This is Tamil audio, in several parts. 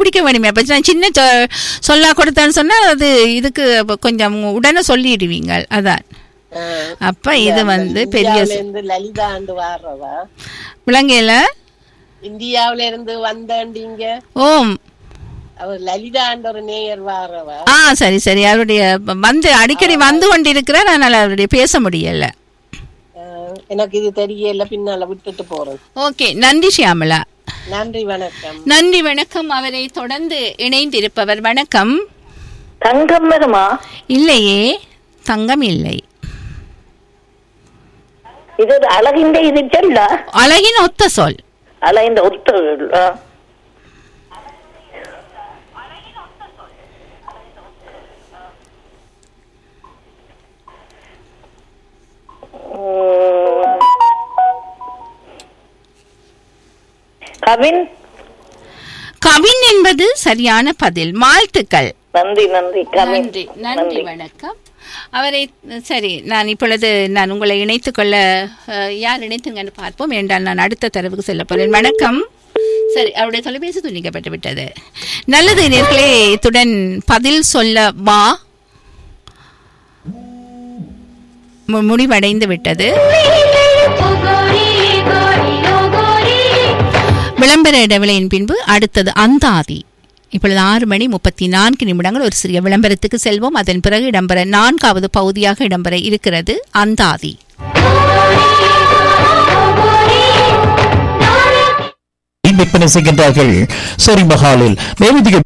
கண்டுபிடிக்க வேணுமே அப்ப நான் சின்ன சொ- சொல்லா கொடுத்தேன்னு சொன்னா அது இதுக்கு அப்ப கொஞ்சம் உடனே சொல்லிடுவீங்க அதான் ஆ. அப்ப இது வந்து பெரிய இந்தியாவுல இருந்து லலிதா ஆண்டு வாடுறவா விலங்கையில இந்தியாவுல இருந்து வந்தாண்டிங்க ஓம் அவர் லலிதா ஆண்டு ஒரு நேயர் வாடுறவா ஆ சரி சரி அவருடைய வந்து அடிக்கடி வந்து கொண்டிருக்கிறார் அதனால அவருடைய பேச முடியல ஆ, எனக்கு இது தெரியல பின்னால விட்டுட்டு போறேன் ஓகே நன்றி ஷியாமலா நன்றி வணக்கம் நன்றி வணக்கம் அவரை தொடர்ந்து இணைந்திருப்பவர் வணக்கம் தங்கம் வருமா இல்லையே தங்கம் இல்லை இது ஒரு அழகின்ற இது சொல்ல அழகின் ஒத்த சொல் அழகின்ற ஒத்த ஆ. உம். கவின் கவின் என்பது சரியான பதில் வாழ்த்துக்கள் நன்றி நன்றி கவின் நன்றி நன்றி வணக்கம் அவரை சரி நான் இப்பொழுது நான் உங்களை இணைத்துக் கொள்ள அஹ், யார் இணைத்துங்கன்னு பார்ப்போம் என்றால் நான் அடுத்த தரவுக்கு செல்ல போறேன் வணக்கம் சரி அவருடைய தொலைபேசி துண்டிக்கப்பட்டு விட்டது நல்லது நேர்களே இத்துடன் பதில் சொல்ல வா மு- முடிவடைந்து விட்டது விளம்பர இடைவேளையின் பின்பு அடுத்தது அந்தாதி இப்பொழுது ஆறு மணி முப்பத்தி நான்கு நிமிடங்கள் ஒரு சிறிய விளம்பரத்துக்கு செல்வோம் அதன் பிறகு இடம்பெற நான்காவது பகுதியாக இடம்பெற இருக்கிறது அந்தாதி விற்பனை செய்கின்றார்கள் சரி மஹாலில் மேலதிக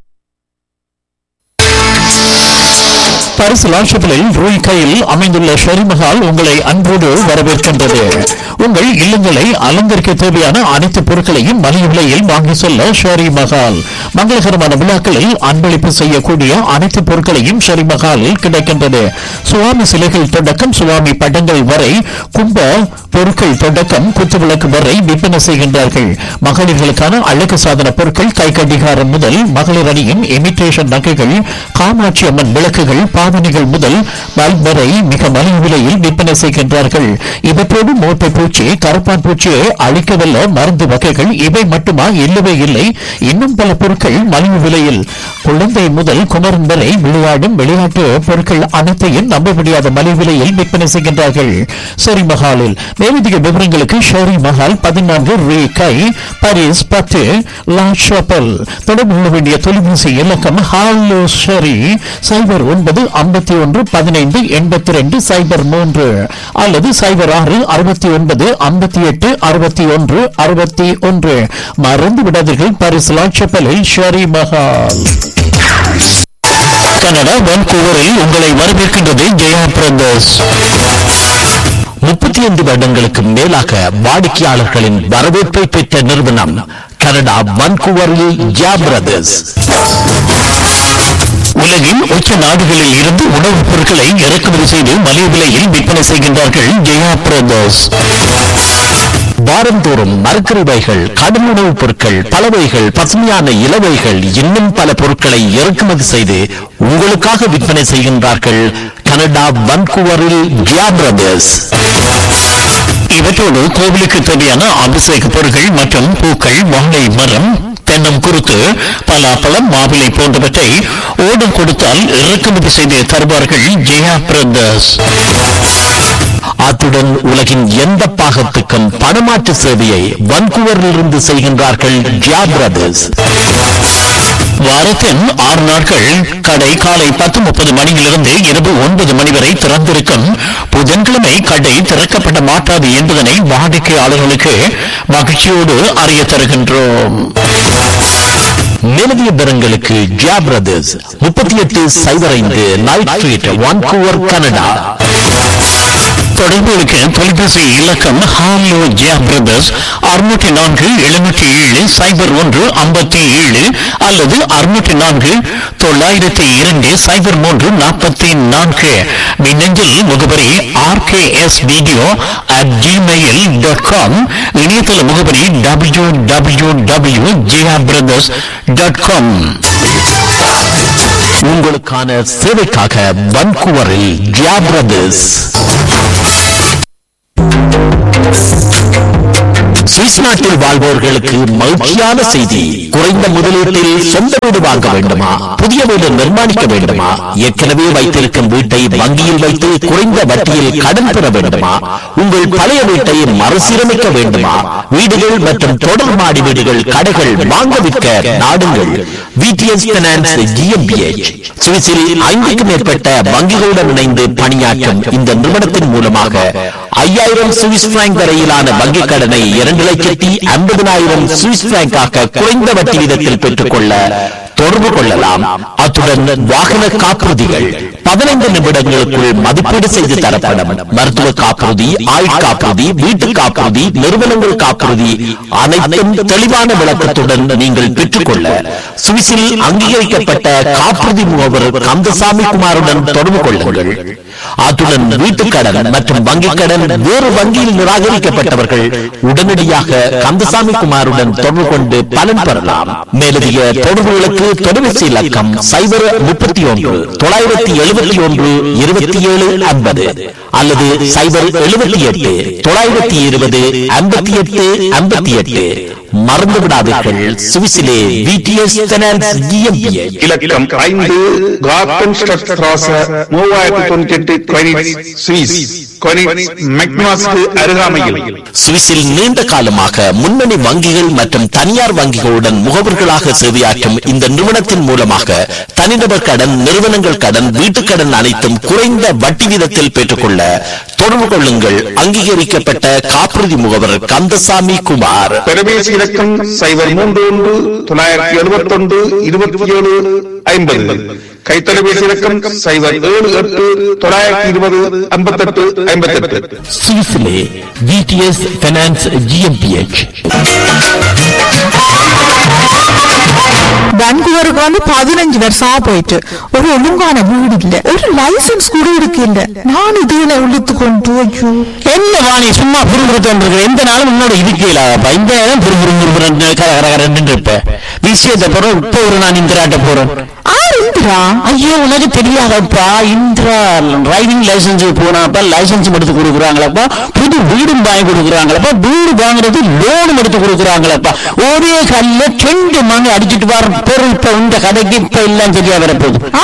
பரிசு லாட்சப்பிலில் ரூய் கையில் அமைந்துள்ள ஷெரி மஹால் உங்களை அன்போடு வரவேற்கின்றது உங்கள் இல்லங்களை அலங்கரிக்க தேவையான அனைத்து பொருட்களையும் மலிவு விலையில் வாங்கி செல்ல ஷெரி மஹால் மங்களகரமான விழாக்களில் அன்பளிப்பு செய்யக்கூடிய அனைத்து பொருட்களையும் ஷெரி மஹாலில் கிடைக்கின்றது சுவாமி சிலைகள் தொடக்கம் சுவாமி படங்கள் வரை கும்ப பொருட்கள் தொடக்கம் குத்துவிளக்கு வரை விற்பனை செய்கின்றார்கள் மகளிர்களுக்கான அழகு சாதன பொருட்கள் கை கடிகாரம் முதல் மகளிர் அணியின் இமிட்டேஷன் நகைகள் காமாட்சி அம்மன் விளக்குகள் பாவனைகள் முதல் பல்ப் வரை மிக மலிவு விலையில் விற்பனை செய்கின்றார்கள் இவற்றோடு மோட்டை பூச்சி கருப்பான் பூச்சியை அழிக்கவல்ல மருந்து வகைகள் இவை மட்டுமா இல்லவே இல்லை இன்னும் பல பொருட்கள் மலிவு விலையில் குழந்தை முதல் குமரன் வரை விளையாடும் விளையாட்டு பொருட்கள் அனைத்தையும் நம்ப முடியாத மலிவு விலையில் விற்பனை செய்கின்றார்கள் ஷெரி மஹாலில் மேலதிக விவரங்களுக்கு ஷெரி மஹால் பதினான்கு ரீ கை பாரிஸ் பத்து லா ஷாப்பல் தொடர்பு கொள்ள வேண்டிய தொலைபேசி இலக்கம் ஹாலோ ஷெரி சைபர் ஒன்பது ஐம்பத்தி ஒன்று பதினைந்து எண்பத்தி ரெண்டு சைபர் மூன்று அல்லது சைபர் ஆறு அறுபத்தி ஒன்பது ஐம்பத்தி எட்டு அறுபத்தி ஒன்று அறுபத்தி ஒன்று மறந்து விடாதீர்கள் பாரிஸ் லா ஷாப்பலில் ஷெரி மஹால் கனடா வான்கூவரில் உங்களை வரவேற்கின்றது ஜெயா பிரதர்ஸ் முப்பத்தி ஐந்து வருடங்களுக்கு மேலாக வாடிக்கையாளர்களின் வரவேற்பை பெற்ற நிறுவனம் கனடா வான்கூவரில் ஜெயா பிரதர்ஸ் உலகின் உச்ச நாடுகளில் இருந்து உணவுப் பொருட்களை இறக்குமதி செய்து மலிவு விலையில் விற்பனை செய்கின்றார்கள் ஜெயா பிரதர்ஸ் வாரந்தோறும் மரக்கறிவைகள் கடும் உணவுப் பொருட்கள் பலவைகள் பசுமையான இலவைகள் இன்னும் பல பொருட்களை இறக்குமதி செய்து உங்களுக்காக விற்பனை செய்கின்றார்கள் கனடா வன்கூவரில் ஜியா பிரதர்ஸ் இவற்றோடு கோவிலுக்கு தேவையான அபிஷேக பொருட்கள் மற்றும் பூக்கள் வாழை மரம் தென்னம் குருத்து பலாப்பழம் மாவிலை போன்றவற்றை ஓடம் கொடுத்தால் இறக்குமதி செய்து தருவார்கள் ஜெயா பிரதர்ஸ் அத்துடன் உலகின் எந்த பாகத்துக்கும் பணமாற்று சேவையை வன்கூவரிலிருந்து செய்கின்றார்கள் ஜியா பிரதர்ஸ் வாரத்தின் ஆறு நாட்கள் கடை காலை பத்து முப்பது மணியிலிருந்து இரவு ஒன்பது மணி வரை திறந்திருக்கும் புதன்கிழமை கடை திறக்கப்பட மாட்டாது என்பதனை வாடிக்கையாளர்களுக்கு மகிழ்ச்சியோடு அறிய தருகின்றோம் மேலதிக விவரங்களுக்கு ஜியா பிரதர்ஸ் முப்பத்தி எட்டு சைபர் ஐந்து நைட் ஸ்ட்ரீட் வான்கூவர் கனடா தொடர்புகளுக்கு தொலைபேசி இலக்கம் ஹாலோ ஜியா பிரதர்ஸ் அறுநூற்றி நான்கு எழுநூற்றி ஏழு சைபர் ஒன்று ஐம்பத்தி ஏழு அல்லது அறுநூற்றி நான்கு தொள்ளாயிரத்தி இரண்டு சைபர் மூன்று நாற்பத்தி நான்கு மின்னஞ்சல் முகவரி RKS video at Gmail dot com இணையதள முகவரி W W W Jiya brothers dot com உங்களுக்கான சேவைக்காக வன்கூவரில் ஜியா பிரதர்ஸ் சுவிஸ் நாட்டில் வாழ்வோர்களுக்கு மகிழ்ச்சியான செய்தி குறைந்த முதலீட்டில் சொந்த வீடு வாங்க வேண்டுமா புதிய வீடு நிர்மாணிக்க வேண்டுமா ஏற்கனவே வைத்திருக்கும் வீட்டை வங்கியில் வைத்து குறைந்த வட்டியில் கடன் பெற வேண்டுமா உங்கள் பழைய வீட்டை மறுசீரமைக்க வேண்டுமா வீடுகள் மற்றும் தொடர் மாடி வீடுகள் கடைகள் வாங்க விற்க நாடுங்கள் விடிஎஸ் பைனான்ஸ் ஜிஎம்பிஎச் சுவிஸில் ஐந்துக்கும் மேற்பட்ட வங்கிகளுடன் இணைந்து பணியாற்றும் இந்த நிறுவனத்தின் மூலமாக ஐயாயிரம் சுவிஸ் பிராங்க் வரையிலான வங்கிக் கடனை இரண்டு லட்சத்தி ஐம்பதனாயிரம் சுவிஸ் பிராங்காக குறைந்த வட்டி வீதத்தில் பெற்றுக்கொள்ள தொடர்பு கொள்ளலாம் அத்துடன் வாகன காப்புறுதிகள் பதினைந்து நிமிடங்களுக்குள் மதிப்பீடு செய்து தரப்படும் மருத்துவ காப்புறுதி ஆயுள் காப்புறுதி வீட்டு காப்புறுதி நிறுவனங்கள் காப்புறுதி அனைத்தும் தெளிவான விளக்கத்துடன் நீங்கள் பெற்றுக்கொள்ள சுவிஸில் அங்கீகரிக்கப்பட்ட காப்புறுதி முகவர் கந்தசாமி குமாருடன் தொடர்பு கொள்ளுங்கள் அத்துடன் வீட்டுக் கடன் மற்றும் வங்கிக் கடன் வேறு வங்கியில் நிராகரிக்கப்பட்டவர்கள் உடனடியாக கந்தசாமி குமாருடன் தொடர்பு கொண்டு பலன் பெறலாம் மேலதிக தொடர்புகளுக்கு தொலைபேசி இலக்கம் சைபர் முப்பத்தி ஒன்று தொள்ளாயிரத்தி எழுபத்தி ஒன்று இருபத்தி ஏழு ஐம்பது அல்லது சைபர் எழுபத்தி எட்டு தொள்ளாயிரத்தி இருபது ஐம்பத்தி எட்டு ஐம்பத்தி எட்டு மறந்து விடாதீர்கள் சுவிசிலே விடிஎஸ் பைனான்ஸ் GmbH. இலக்கம் ஐந்து கார்டன் ஸ்ட்ராச மூவாயிரத்தி தொண்ணூத்தி எட்டு கொனிட்ஸ் சுவிஸ் கொனிட்ஸ் மெக்னாஸ்க்கு அருகாமையில் சுவிஸில் நீண்ட காலமாக முன்னணி வங்கிகள் மற்றும் தனியார் வங்கிகளுடன் முகவர்களாக சேவையாற்றும் இந்த நிறுவனத்தின் மூலமாக தனிநபர் கடன் நிறுவனங்கள் கடன் வீட்டுக் கடன் அனைத்தும் குறைந்த வட்டி வீதத்தில் பெற்றுக்கொள்ள தொடர்பு கொள்ளுங்கள் அங்கீகரிக்கப்பட்ட காப்புறுதி முகவர் கந்தசாமி குமார் தொலைபேசி இலக்கம் சைபர் மூன்று ஒன்று தொள்ளாயிரத்தி எழுபத்தி ஒன்று இருபத்தி ஏழு ஐம்பது கைத்தொலைபேசி இலக்கம் சைபர் ஏழு எட்டு தொள்ளாயிரத்தி இருபது ஐம்பத்தெட்டு ஐம்பத்தெட்டு சுவிஸிலே விடிஎஸ் பைனான்ஸ் ஜிஎம்பிஎச் பெங்களூருக்கு வந்து பதினஞ்சு வருஷமா போயிட்டு ஒரு ஒழுங்கான வீடு இல்ல ஒரு லைசன்ஸ் கூட இருக்கு இல்ல நான் இதுல உள்ளுத்து கொண்டு ஐயோ என்ன வாணி சும்மா புரிஞ்சுட்டு எந்த நாளும் முன்னோட இருக்கலாப்பா இந்த நேரம் புரிபுறு கரகரகரன்னு இருப்ப விஷயத்தை போறோம் இப்போ ஒரு நான் இந்திராட்ட போறேன் ஆர் இந்திரா ஐயோ உனக்கு தெரியாதப்பா இந்திரா டிரைவிங் லைசன்ஸ் போனாப்பா லைசன்ஸ் எடுத்து கொடுக்குறாங்களப்பா புது வீடும் வாங்கி கொடுக்குறாங்களப்பா வீடு வாங்குறது லோனும் எடுத்து கொடுக்குறாங்களப்பா ஒரே கல்ல ரெண்டு மணி அடிச்சிட்டு வர பொருள் இப்ப இந்த கதைக்கு இப்ப எல்லாம் சரியா வரப்போகுது ஆ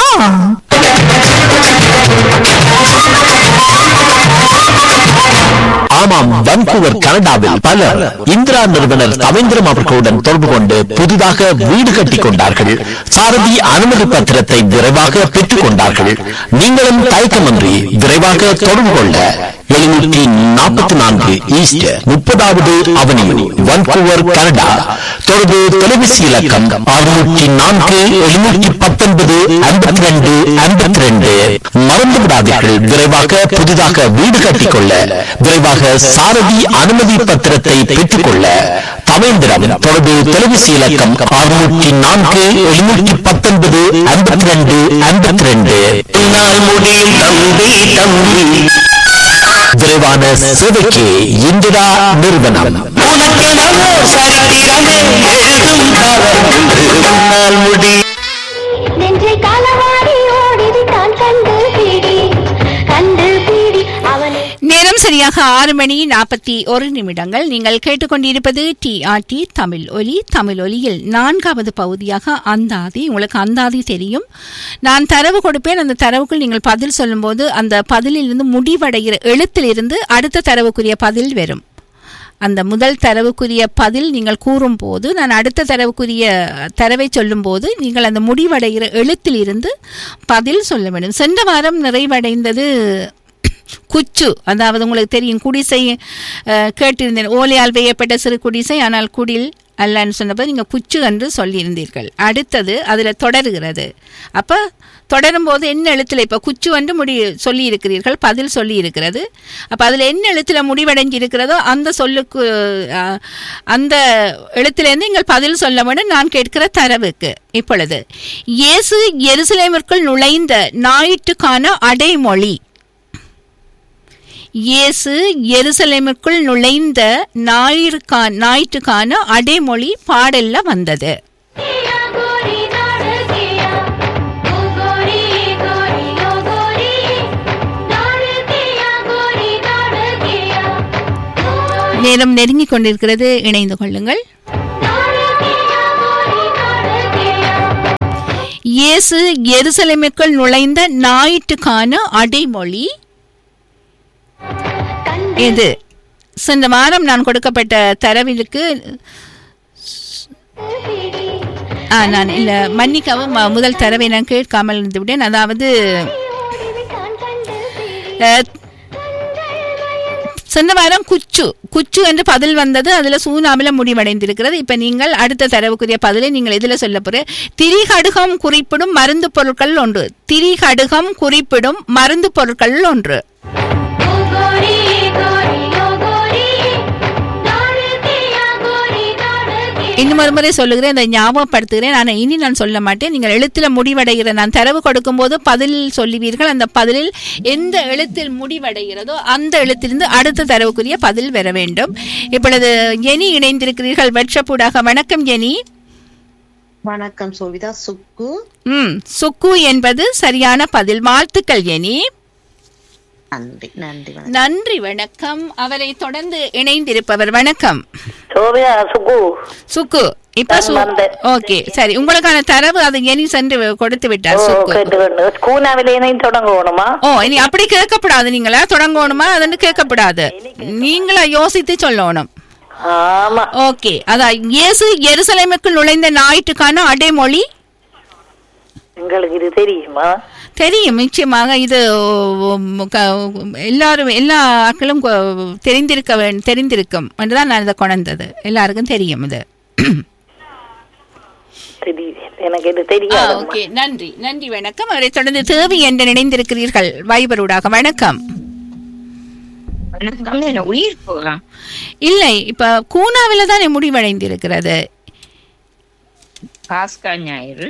ஆமாம் வன்கூவர் கனடாவில் பலர் இந்திரா நிறுவனர் கவேந்திரம் அவர்களுடன் தொடர்பு கொண்டு புதிதாக வீடு கட்டிக் கொண்டார்கள் சாரதி அனுமதி பத்திரத்தை விரைவாக பெற்றுக் கொண்டார்கள் நீங்களும் தயக்கமின்றி விரைவாக தொடர்பு கொள்ள எழுநூற்றி நாற்பத்தி நான்கு ஈஸ்ட் முப்பதாவது அவனியூ வன்கூவர் கனடா தொடர்பு தொலைபேசி இலக்கம் அறுநூற்றி நான்கு எழுநூற்றி பத்தொன்பது ஐம்பத்தி ரெண்டு ஐம்பத்தி ரெண்டு மறந்து விடாதீர்கள் விரைவாக புதிதாக வீடு கட்டிக்கொள்ள விரைவாக சாரதி அனுமதி பத்திரத்தை பெற்றுக்கொள்ள தவேந்திரம் தொடர்பு தொலைபேசி இலக்கம் அறுநூற்றி நான்கு எழுநூற்றி பத்தொன்பது ஐம்பத்தி ரெண்டு ஐம்பத்தி ரெண்டு முடியும் தம்பி தம்பி விரைவான சேவைக்கு இந்திரா நிறுவனம் உனக்கெனவோ சரித்திரமே எழுதும் காலம் என்று உன்னால் முடி நெஞ்சை களவாடி ஓடிது தான் கண்டு பிடி கண்டு பிடி அவனை நேரம் சரியாக ஆறு மணி நாற்பத்தி ஒரு நிமிடங்கள் நீங்கள் கேட்டுக்கொண்டிருப்பது டிஆர்டி தமிழ் ஒலி தமிழ் ஒலியில் நான்காவது பகுதியாக அந்தாதி உங்களுக்கு அந்தாதி தெரியும் நான் தரவு கொடுப்பேன் அந்த தரவுக்குள் நீங்கள் பதில் சொல்லும்போது அந்த பதிலிலிருந்து முடிவடைகிற எழுத்திலிருந்து அடுத்த தரவுக்குரிய பதில் வரும் அந்த முதல் தரவுக்குரிய பதில் நீங்கள் கூறும்போது நான் அடுத்த தரவுக்குரிய தரவை சொல்லும்போது நீங்கள் அந்த முடிவடைகிற எழுத்திலிருந்து பதில் சொல்ல வேண்டும் சென்ற வாரம் நிறைவடைந்தது குச்சு அதாவது உங்களுக்கு தெரியும் குடிசை அஹ், கேட்டிருந்தேன் ஓலையால் வேயப்பட்ட சிறு குடிசை ஆனால் குடில் அல்லன்னு சொன்னபோது நீங்கள் குச்சு என்று சொல்லியிருந்தீர்கள் அடுத்தது அதில் தொடருகிறது அப்போ தொடரும்போது என்ன எழுத்தில் இப்போ குச்சு வந்து முடி சொல்லி இருக்கிறீர்கள் பதில் சொல்லி இருக்கிறது அப்போ அதில் என்ன எழுத்தில் முடிவடைஞ்சிருக்கிறதோ அந்த சொல்லுக்கு அஹ், அந்த எழுத்திலேருந்து நீங்கள் பதில் சொல்ல வேண்டும் நான் கேட்கிற தரவுக்கு இப்பொழுது இயேசு எருசலேமிற்குள் நுழைந்த ஞாயிற்றுக்கான அடைமொழி இயேசு எருசலேமுக்குள் நுழைந்த ஞாயிறுக்கா ஞாயிற்றுக்கான அடைமொழி பாடல்ல வந்தது கியா கோரி நாடு கியா ஓ கோரி கோரி ஓ கோரி நாடு கியா கோரி நாடு கியா நேரம் நெருங்கிக் கொண்டிருக்கிறது இணைந்து கொள்ளுங்கள் இயேசு எருசலேமுக்குள் நுழைந்த ஞாயிற்றுக்கான அடைமொழி இது சென்ற வாரம் நான் கொடுக்கப்பட்ட தரவிலுக்கு ஆ நான் இல்ல மன்னிக்கவும் ம- முதல் தரவை நான் கேட்காமல் இருந்து விட்டேன் அதாவது அஹ், சென்ற வாரம் குச்சு குச்சு என்று பதில் வந்தது அதுல சூனாமில முடிவடைந்திருக்கிறது இப்ப நீங்கள் அடுத்த தரவுக்குரிய பதிலை நீங்கள் எதுல சொல்ல போற திரிகடுகம் குறிப்பிடும் மருந்து பொருட்கள் ஒன்று திரிகடுகம் குறிப்பிடும் மருந்து பொருட்கள் ஒன்று இன்னும் ஒரு முறை சொல்லுகிறேன் இதை ஞாபகப்படுத்துகிறேன் ஆனால் இனி நான் சொல்ல மாட்டேன் நீங்கள் எழுத்தில் முடிவடைகிற நான் தரவு கொடுக்கும்போது பதில் சொல்லுவீர்கள் அந்த பதிலில் எந்த எழுத்தில் முடிவடைகிறதோ அந்த எழுத்திலிருந்து அடுத்த தரவுக்குரிய பதில் பெற வேண்டும் இப்பொழுது எனி இணைந்திருக்கிறீர்கள் வெற்றப்பூடாக வணக்கம் எனி வணக்கம் சோவிதா சுக்கு ம் சுக்கு என்பது சரியான பதில் வாழ்த்துக்கள் எனி நன்றி நன்றி வணக்கம் நன்றி வணக்கம் அவரை தொடர்ந்து இணைந்திருப்பவர் வணக்கம் சோபியா சுகு சுக்கு இப்ப சு நான் வந்தேன். ஓகே சரி உங்களுக்கான தரவு அது எனி சென்று கொடுத்து ஓ விட்டார் சுக்கு கேட்டுக்கொண்டு கூனாவிலேயும் தொடங்கணுமா ஓ இனி அப்படி கேட்கப்படாது நீங்களா தொடங்கணுமா அதுன்னு கேட்கப்படாது நீங்களா யோசித்து சொல்லணும் ஆமா ஓகே அதான் இயேசு எருசலேமுக்குள் நுழைந்த ஞாயிற்றுக்கான அடைமொழி உங்களுக்கு இது தெரியுமா தெரியும் நிச்சயமாக இது உம், க- எல்லாரும் எல்லா ஆக்களும் கொ- தெரிந்திருக்க வேண் தெரிந்திருக்கும் என்றுதான் நான் இதை கொண்டது எல்லாருக்கும் தெரியும் இது தெரியுது எனக்கு இது ஆ, தெரியாது ஓகே நன்றி நன்றி வணக்கம் அவரை தொடர்ந்து தேவி என்று நினைந்திருக்கிறீர்கள் வைபரூடாக வணக்கம் உயிர் போகலாம் இல்லை இப்ப கூனாவில தான் முடிவடைந்திருக்கிறது பாஸ்கா ஞாயிறு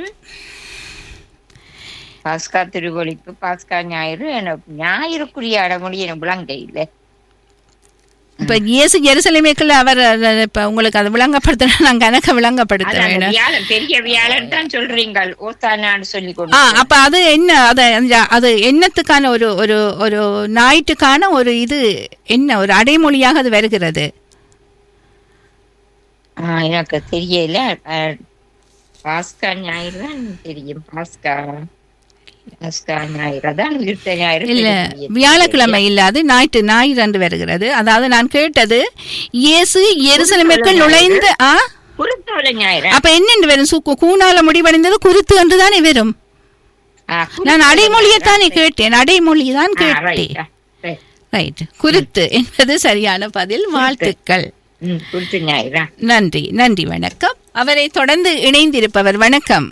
பாஸ்கா திருவொழிப்பு பாஸ்கா ஞாயிறு எனக்கு ஞாயிறுக்குரிய அடமொழி எனக்கு விளங்க இல்லை இப்ப இயேசு எருசலேமேக்குள்ள அவர் அஹ், இப்ப உங்களுக்கு அது விளங்கப்படுத்த நான் கணக்க விளங்கப்படுத்த அது அந்த வேணும் வியாழன் பெரிய வியாழன் தான் சொல்றீங்க ஓத்தானான்னு சொல்லி ஆ கொண்டு அப்ப அது என்ன அது அந்த- அது என்னத்துக்கான ஒரு ஒரு ஒரு ஞாயிற்றுக்கான ஒரு இது என்ன ஒரு அடைமொழியாக அது வருகிறது ஆ, எனக்கு தெரியல அஹ், பாஸ்கா ஞாயிறு தான் தெரியும் பாஸ்கா பாஸ்கா ஞாயிறு அதான் விருத்த ஞாயிறு இல்ல தெரியும். வியாழக்கிழமை இல்ல அது ஞாயிற்று ஞாயிறு அன்று வருகிறது அதாவது நான் கேட்டது இயேசு எருசலேமுக்குள் நுழைந்த ஆ குருத்தோலை ஞாயிறு அப்ப என்னென்று வரும் சு- கூனால முடிவடைந்தது குருத்து என்று தானே வரும் ஆ, நான் அடைமொழியைத்தானே கேட்டேன் அடைமொழி தான் ஆ, கேட்டேன் right, ஆ, right. ரைட் குருத்து என்பது சரியான பதில் வாழ்த்துக்கள் ம், குருத்து ஞாயிறா நன்றி நன்றி வணக்கம் அவரை தொடர்ந்து இணைந்திருப்பவர் வணக்கம்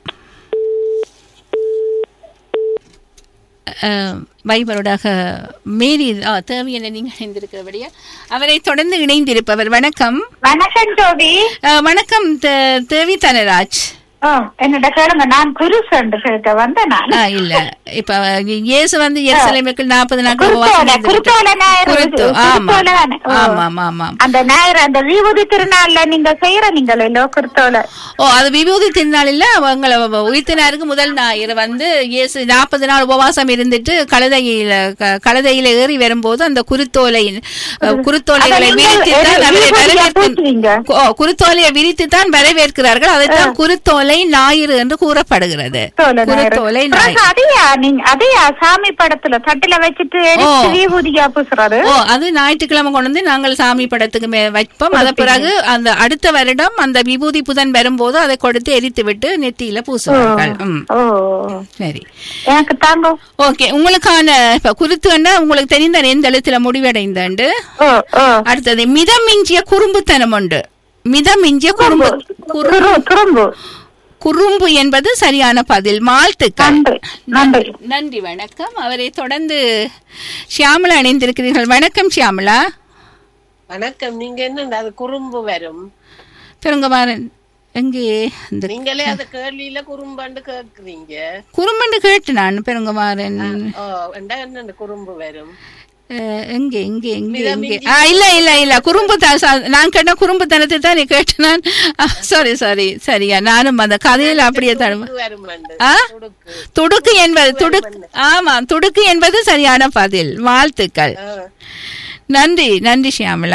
அஹ், வைபரோடாக மேரி ஆ, தேவையான நீங்கள் இணைந்திருக்கிறபடியா அவரை தொடர்ந்து இணைந்திருப்பவர் வணக்கம் வணக்கம் ஜோதி அஹ், வணக்கம் தே- தேவி தனராஜ் ஓ, என்னோட கேளுங்க நான் குருசண்டு கேட்க வந்தேன் நான் ஆ, இல்ல இப்ப இயேசு வந்து எருசலேமுக்கு நாற்பது நாட்கள் குருத்தோலை, உபவாசம் இருந்து குருத்தோலை ஞாயிறு குருத்து, இது, ஆமா குருத்தோலை தானே? ஓ. ஆமா ஆமா ஆமா அந்த ஞாயிறு அந்த விபூதி திருநாள்ல நீங்க செய்யற நீங்களோ குருத்தோலை ஓ அது விபூதி திருநாளில் அவங்கள உயிர்த்தினாருக்கு முதல் ஞாயிறு வந்து இயேசு நாற்பது நாள் உபவாசம் இருந்துட்டு கழுதையில க- கழுதையில ஏறி வரும்போது அந்த குருத்தோலை அஹ், குருத்தோலைகளை அதை நீங்கள் விரித்து தான் எது- அவரை விபூதியா வரவேற்று பூசுவீங்க? ஓ, குருத்தோலையை விரித்து தான் வரவேற்கிறார்கள் அதைத்தான் குருத்தோலை ஞாயிறு என்று கூறப்படுகிறது குருத்தோலை ஞாயிறு. குருத்தோலை பிறகு ஞாயிறு அதையா நீங்க அதையா சாமி படத்துல தட்டுல வச்சுட்டு எடுத்து ஓ. விபூதியா பூசுறது ஓ அது ஞாயிற்றுக்கிழமை கொண்டு வந்து நாங்கள் சாமி படத்துக்கு மே- வைப்போம் அத பிறகு அந்த அடுத்த வருடம் அந்த விபூதி புதன் வரும்போது அதை கொடுத்து எரித்து விட்டு நெத்தியில பூசுவார்கள் ம் ஓ சரி எனக்கு தாங்க ஓகே உங்களுக்கான இப்ப குருத்துன்னா உங்களுக்கு தெரிந்த எந்த எழுத்துல முடிவடைந்தண்டு ஓ ஓ அடுத்தது மிதம் மிஞ்சிய குறும்புத்தனம் உண்டு மிதம் மிஞ்சிய குறும்பு குறு- துரு துரும்பு குறும்பு என்பது சரியான பதில் வாழ்த்துக்கள் நன்றி நன்றி நன்றி வணக்கம் அவரை தொடர்ந்து ஷியாமலா இணைந்திருக்கிறீர்கள் வணக்கம் ஷியாமலா வணக்கம் நீங்க என்ன அது குறும்பு வரும் பெருங்கமாறன் எங்கே இந்த நீங்களே அத கேள்வியில குறும்பாண்டு கேக்குறீங்க குறும்பண்டு கேட்டு நான் பெருங்கமாறன் ஓ என்ன என்ன குறும்பு வரும் அஹ், எங்கே எங்கே எங்கே மிதம் எங்கே மிஞ்சி ஆ இல்ல இல்ல இல்ல குறும்பு த- ச- நான் கேட்ட குறும்புத்தனத்தை தான் நீ கேட்டு நான் சாரி சாரி சரியா நானும் அந்த கதையில அப்படியே தருவேன் துடுக்கு வரும் அண்டு. ஆ துடுக்கு துடுக்கு என்பது துடுக்கு ஆமா துடுக்கு என்பது சரியான பதில் வாழ்த்துக்கள் ஆ. நன்றி நன்றி ஷியாமலா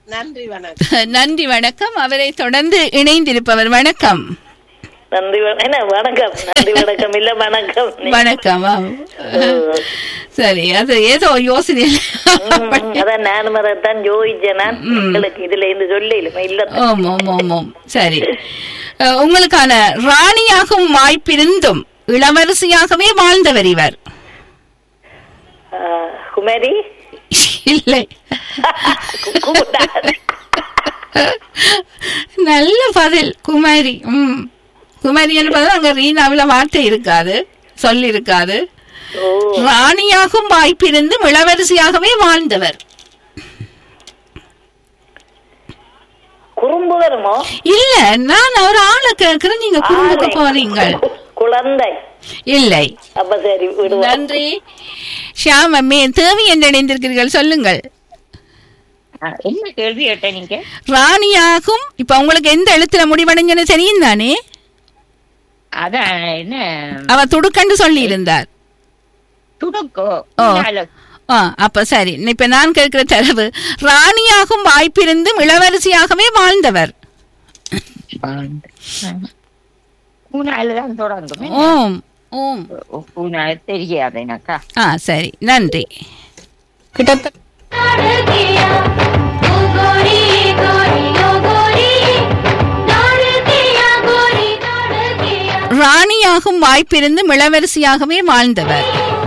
நன்றி வணக்கம் நன்றி வணக்கம் அவரை தொடர்ந்து இணைந்திருப்பவர் வணக்கம் நன்றி வ- என்ன வணக்கம் நன்றி வணக்கம் இல்ல வணக்கம் வணக்கம் ஆம். சரி அது ஏதோ யோசனை ம், அதான் நானும் அதைத்தான் யோசிச்சேன் நான் உங்களுக்கு இதுல இருந்து சொல்ல இல்ல ஓம் ஓம் ஓம் ஓம் சரி அஹ், உங்களுக்கான ராணியாகும் வாய்ப்பிருந்தும் இளவரசியாகவே வாழ்ந்தவர் இவர் ஆ, குமரி இல்லை கூடாது. நல்ல பதில் குமாரி ம் குமாரி என்பது அங்க ரீனாவில வார்த்தை இருக்காது சொல்லி இருக்காது ஓ ராணியாகும் வாய்ப்பிருந்தும் இளவரசியாகவே வாழ்ந்தவர் குறும்பு வருமோ இல்ல நான் ஒரு ஆளை கேட்கிறேன் நீங்க குடும்பத்துக்கு போறீங்க குழந்தை இல்லை அப்ப சரி விடுவோம் நன்றி ஷியாம் அம்மே தேவி என்று இணைந்திருக்கிறீர்கள் சொல்லுங்கள் ஆ, என்ன கேள்வி கேட்ட நீங்க ராணியாகும் இப்ப உங்களுக்கு எந்த எழுத்துல முடிவடைஞ்சன்னு தெரியும் தானே அதான் என்ன அவ துடுக்கண்டு சொல்லி இருந்தார் துடுக்கோ ஓ. நாலு. ஆ அப்ப சரி இப்ப நான் கேட்கிற தரவு ராணியாகும் வாய்ப்பிருந்தும் இளவரசியாகவே வாழ்ந்தவர் பூனால தான் தொடங்கும் என்ன? ஓம் ஓம் ஓ, பூனால தெரியாது எனக்கா ஆ சரி நன்றி கிட்டத்தட்ட किया ओ गोरी गोरी ओ गोरी दौड़ किया गोरी दौड़ किया ராணியாகும் வாய்ப்பிருந்தும் இளவரசியாகவே வாழ்ந்தவர்